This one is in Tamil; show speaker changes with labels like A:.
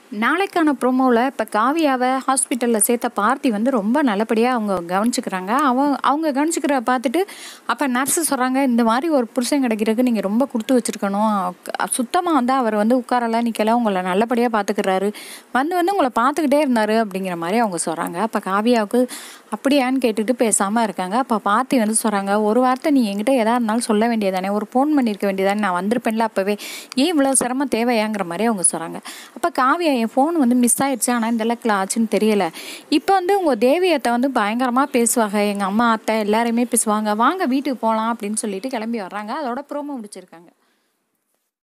A: நாளைக்கான ப்ரோமோவில் இப்போ காவியாவை ஹாஸ்பிட்டலில் சேர்த்த பார்த்தி வந்து ரொம்ப நல்லபடியாக அவங்க கவனிச்சுக்கிறாங்க அவன் அவங்க கவனிச்சுக்கிற பார்த்துட்டு அப்போ நர்ஸு சொல்கிறாங்க இந்த மாதிரி ஒரு புருஷன் கிடைக்கிறதுக்கு நீங்கள் ரொம்ப கொடுத்து வச்சுருக்கணும் சுத்தமாக வந்து அவர் வந்து உட்காரலாம் நிற்கல உங்களை நல்லபடியாக பார்த்துக்கிறாரு வந்து வந்து உங்களை பார்த்துக்கிட்டே இருந்தார் அப்படிங்கிற மாதிரி அவங்க சொல்கிறாங்க அப்போ காவியாவுக்கு அப்படியான்னு கேட்டுட்டு பேசாமல் இருக்காங்க அப்போ பார்த்தி வந்து சொல்கிறாங்க ஒரு வார்த்தை நீ என்கிட்ட எதாக இருந்தாலும் சொல்ல வேண்டியதானே ஒரு ஃபோன் பண்ணியிருக்க வேண்டியதானே நான் வந்திருப்பேன்ல அப்போவே ஏன் இவ்வளோ சிரமம் தேவையாங்கிற மாதிரி அவங்க சொல்கிறாங்க அப்போ காவியா என் ஃபோன் வந்து மிஸ் ஆயிடுச்சு ஆனால் இந்த அளவுக்கு ஆச்சுன்னு தெரியல இப்போ வந்து உங்கள் தேவியத்தை வந்து பயங்கரமாக பேசுவாங்க எங்கள் அம்மா அத்தை எல்லாருமே பேசுவாங்க வாங்க வீட்டுக்கு போகலாம் அப்படின்னு சொல்லிட்டு கிளம்பி வர்றாங்க அதோட ப்ரோமோ முடிச்சிருக்காங்க